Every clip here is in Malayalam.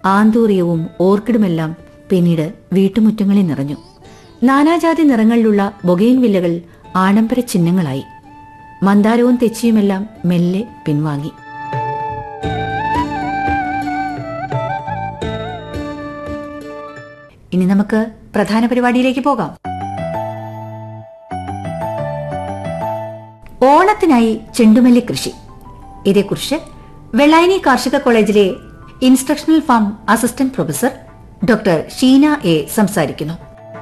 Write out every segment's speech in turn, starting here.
ആന്തൂറിയവും ഓർക്കിഡുമെല്ലാം പിന്നീട് വീട്ടുമുറ്റങ്ങളിൽ നിറഞ്ഞു നാനാജാതി നിറങ്ങളിലുള്ള ബൊഗെയിൻ വില്ലകൾ ആഡംബര ചിഹ്നങ്ങളായി മന്ദാരവും തെച്ചിയുമെല്ലാം മെല്ലെ പിൻവാങ്ങി ഇനി നമുക്ക് പ്രധാന പരിപാടിയിലേക്ക് പോകാം ഓണത്തിനായി ചെണ്ടുമല്ലി കൃഷി ഇതേക്കുറിച്ച് വെള്ളായണി കാർഷിക കോളേജിലെ instructional farm assistant professor doctor Sheena A സംസാരിക്കുന്നു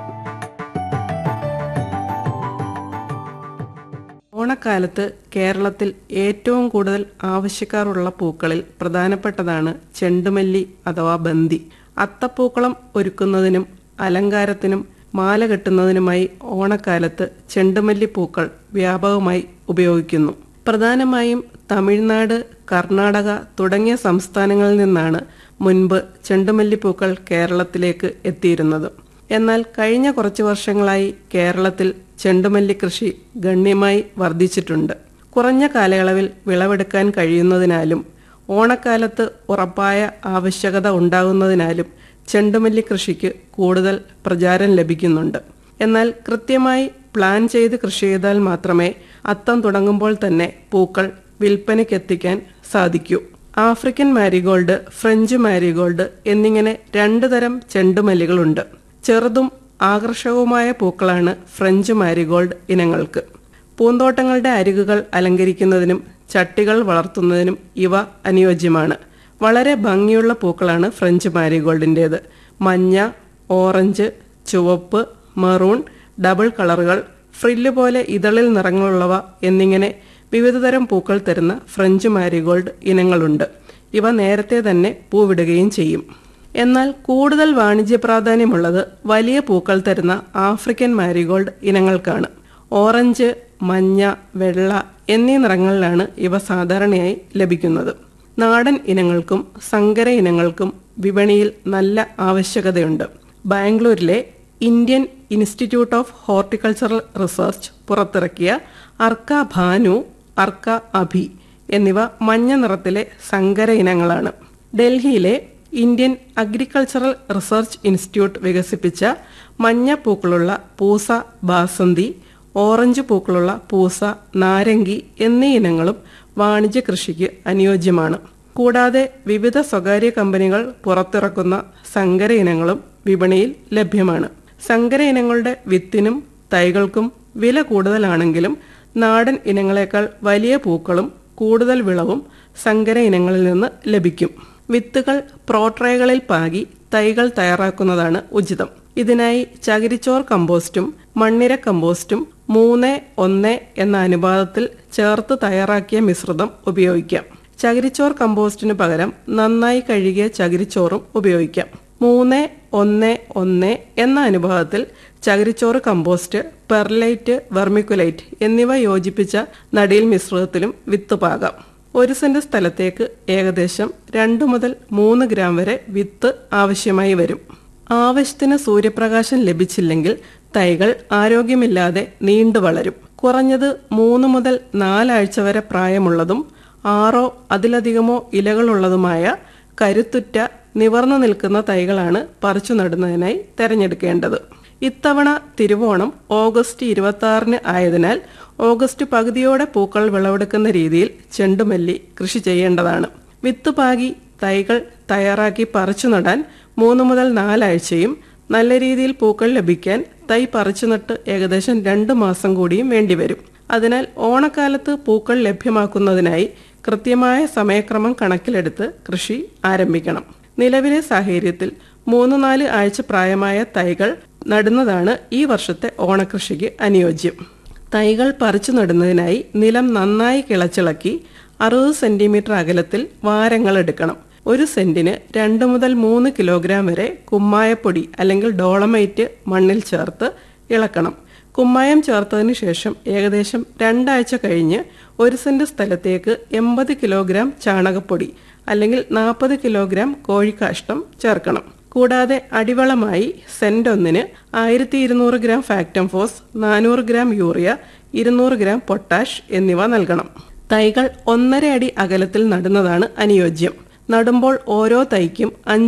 ഓണക്കാലത്ത് കേരളത്തിൽ ഏറ്റവും കൂടുതൽ ആവശ്യക്കാരുള്ള പൂക്കളിൽ പ്രധാനപ്പെട്ടതാണ് ചെണ്ടുമല്ലി അഥവാ ബന്തി അത്തപ്പൂക്കളം ഒരുക്കുന്നതിനും അലങ്കാരത്തിനും മാല കെട്ടുന്നതിനുമായി ഓണക്കാലത്ത് ചെണ്ടുമല്ലി പൂക്കൾ വ്യാപകമായി ഉപയോഗിക്കുന്നു പ്രധാനമായും തമിഴ്നാട് കർണാടക തുടങ്ങിയ സംസ്ഥാനങ്ങളിൽ നിന്നാണ് മുൻപ് ചെണ്ടുമല്ലിപ്പൂക്കൾ കേരളത്തിലേക്ക് എത്തിയിരുന്നത് എന്നാൽ കഴിഞ്ഞ കുറച്ചു വർഷങ്ങളായി കേരളത്തിൽ ചെണ്ടുമല്ലി കൃഷി ഗണ്യമായി വർദ്ധിച്ചിട്ടുണ്ട് കുറഞ്ഞ കാലയളവിൽ വിളവെടുക്കാൻ കഴിയുന്നതിനാലും ഓണക്കാലത്ത് ഉറപ്പായ ആവശ്യകത ഉണ്ടാകുന്നതിനാലും ചെണ്ടുമല്ലി കൃഷിക്ക് കൂടുതൽ പ്രചാരം ലഭിക്കുന്നുണ്ട് എന്നാൽ കൃത്യമായി പ്ലാൻ ചെയ്ത് കൃഷി ചെയ്താൽ മാത്രമേ അത്തം തുടങ്ങുമ്പോൾ തന്നെ പൂക്കൾ വിൽപ്പനയ്ക്കെത്തിക്കാൻ സാധിക്കൂ ആഫ്രിക്കൻ മാരിഗോൾഡ് ഫ്രഞ്ച് മാരിഗോൾഡ് എന്നിങ്ങനെ രണ്ടു തരം ചെണ്ടുമല്ലികളുണ്ട് ചെറുതും ആകർഷകവുമായ പൂക്കളാണ് ഫ്രഞ്ച് മാരിഗോൾഡ് ഇനങ്ങൾക്ക് പൂന്തോട്ടങ്ങളുടെ അരികുകൾ അലങ്കരിക്കുന്നതിനും ചട്ടികൾ വളർത്തുന്നതിനും ഇവ അനുയോജ്യമാണ് വളരെ ഭംഗിയുള്ള പൂക്കളാണ് ഫ്രഞ്ച് മാരിഗോൾഡിൻ്റേത് മഞ്ഞ ഓറഞ്ച് ചുവപ്പ് മെറൂൺ ഡബിൾ കളറുകൾ ഫ്രില്ല് പോലെ ഇതളിൽ നിറങ്ങളുള്ളവ എന്നിങ്ങനെ വിവിധതരം പൂക്കൾ തരുന്ന ഫ്രഞ്ച് മാരിഗോൾഡ് ഇനങ്ങളുണ്ട് ഇവ നേരത്തെ തന്നെ പൂവിടുകയും ചെയ്യും എന്നാൽ കൂടുതൽ വാണിജ്യ പ്രാധാന്യമുള്ളത് വലിയ പൂക്കൾ തരുന്ന ആഫ്രിക്കൻ മാരിഗോൾഡ് ഇനങ്ങൾക്കാണ് ഓറഞ്ച് മഞ്ഞ വെള്ള എന്നീ നിറങ്ങളിലാണ് ഇവ സാധാരണയായി ലഭിക്കുന്നത് നാടൻ ഇനങ്ങൾക്കും സങ്കര ഇനങ്ങൾക്കും വിപണിയിൽ നല്ല ആവശ്യകതയുണ്ട് ബാംഗ്ലൂരിലെ Indian institute of horticultural research പുറത്തിറക്കിയ അർക്ക ഭാനു അർക്ക അഭി എന്നിവ മഞ്ഞ നിറത്തിലെ സങ്കര ഇനങ്ങളാണ് ഡൽഹിയിലെ ഇന്ത്യൻ അഗ്രികൾച്ചറൽ റിസർച്ച് ഇൻസ്റ്റിറ്റ്യൂട്ട് വികസിപ്പിച്ച മഞ്ഞ പൂക്കളുള്ള പൂസ ബാസന്തി ഓറഞ്ച് പൂക്കളുള്ള പൂസ നാരങ്ങി എന്നീ ഇനങ്ങളും വാണിജ്യ കൃഷിക്ക് അനുയോജ്യമാണ് കൂടാതെ വിവിധ സ്വകാര്യ കമ്പനികൾ പുറത്തിറക്കുന്ന സങ്കര ഇനങ്ങളും വിപണിയിൽ ലഭ്യമാണ് സങ്കര ഇനങ്ങളുടെ വിത്തിനും തൈകൾക്കും വില കൂടുതലാണെങ്കിലും നാടൻ ഇനങ്ങളെക്കാൾ വലിയ പൂക്കളും കൂടുതൽ വിളവും സങ്കര ഇനങ്ങളിൽ നിന്ന് ലഭിക്കും വിത്തുകൾ പ്രോട്രേകളിൽ പാകി തൈകൾ തയ്യാറാക്കുന്നതാണ് ഉചിതം ഇതിനായി ചകിരിച്ചോർ കമ്പോസ്റ്റും മണ്ണിര കമ്പോസ്റ്റും മൂന്ന് ഒന്ന് എന്ന അനുപാതത്തിൽ ചേർത്ത് തയ്യാറാക്കിയ മിശ്രിതം ഉപയോഗിക്കാം ചകിരിച്ചോർ കമ്പോസ്റ്റിന് പകരം നന്നായി കഴുകിയ ചകിരിച്ചോറും ഉപയോഗിക്കാം മൂന്ന് ഒന്ന് ഒന്ന് എന്ന അനുപാതത്തിൽ ചകിരിച്ചോറ് കമ്പോസ്റ്റ് പെർലൈറ്റ് വെർമിക്കുലൈറ്റ് എന്നിവ യോജിപ്പിച്ച നടിയിൽ മിശ്രിതത്തിലും വിത്ത് പാകാം ഒരു സെന്റ് സ്ഥലത്തേക്ക് ഏകദേശം രണ്ടു മുതൽ മൂന്ന് ഗ്രാം വരെ വിത്ത് ആവശ്യമായി വരും ആവശ്യത്തിന് സൂര്യപ്രകാശം ലഭിച്ചില്ലെങ്കിൽ തൈകൾ ആരോഗ്യമില്ലാതെ നീണ്ടു വളരും കുറഞ്ഞത് മൂന്ന് മുതൽ നാലാഴ്ച വരെ പ്രായമുള്ളതും ആറോ അതിലധികമോ ഇലകളുള്ളതുമായ കരുത്തുറ്റ നിവർന്നു നിൽക്കുന്ന തൈകളാണ് പറിച്ചു നടുന്നതിനായി തെരഞ്ഞെടുക്കേണ്ടത് ഇത്തവണ തിരുവോണം ഓഗസ്റ്റ് ഇരുപത്തി ആറിന് ആയതിനാൽ ഓഗസ്റ്റ് പകുതിയോടെ പൂക്കൾ വിളവെടുക്കുന്ന രീതിയിൽ ചെണ്ടുമല്ലി കൃഷി ചെയ്യേണ്ടതാണ് വിത്ത് പാകി തൈകൾ തയ്യാറാക്കി പറിച്ചു നടാൻ മൂന്ന് മുതൽ നാലാഴ്ചയും നല്ല രീതിയിൽ പൂക്കൾ ലഭിക്കാൻ തൈ പറിച്ചു നട്ട് ഏകദേശം രണ്ട് മാസം കൂടിയും വേണ്ടിവരും അതിനാൽ ഓണക്കാലത്ത് പൂക്കൾ ലഭ്യമാക്കുന്നതിനായി കൃത്യമായ സമയക്രമം കണക്കിലെടുത്ത് കൃഷി ആരംഭിക്കണം നിലവിലെ സാഹചര്യത്തിൽ മൂന്ന് നാല് ആഴ്ച പ്രായമായ തൈകൾ നടുന്നതാണ് ഈ വർഷത്തെ ഓണകൃഷിക്ക് അനുയോജ്യം തൈകൾ പറിച്ചു നടുന്നതിനായി നിലം നന്നായി കിളച്ചിളക്കി അറുപത് സെന്റിമീറ്റർ അകലത്തിൽ വാരങ്ങൾ എടുക്കണം ഒരു സെന്റിന് രണ്ട് മുതൽ മൂന്ന് കിലോഗ്രാം വരെ കുമ്മായപ്പൊടി അല്ലെങ്കിൽ ഡോളമൈറ്റ് മണ്ണിൽ ചേർത്ത് ഇളക്കണം കുമ്മായം ചേർത്തതിന് ശേഷം ഏകദേശം രണ്ടാഴ്ച കഴിഞ്ഞ് ഒരു സെന്റ് സ്ഥലത്തേക്ക് എൺപത് കിലോഗ്രാം ചാണകപ്പൊടി അല്ലെങ്കിൽ നാൽപ്പത് കിലോഗ്രാം കോഴിക്കാഷ്ടം ചേർക്കണം കൂടാതെ അടിവളമായി സെന്റ് ഒന്നിന് ആയിരത്തി ഇരുന്നൂറ് ഗ്രാം ഫാക്ടം ഫോസ് നാനൂറ് ഗ്രാം യൂറിയ ഇരുന്നൂറ് ഗ്രാം പൊട്ടാഷ് എന്നിവ നൽകണം തൈകൾ ഒന്നര അടി അകലത്തിൽ നടുന്നതാണ് അനുയോജ്യം നടുമ്പോൾ ഓരോ തൈക്കും അഞ്ച്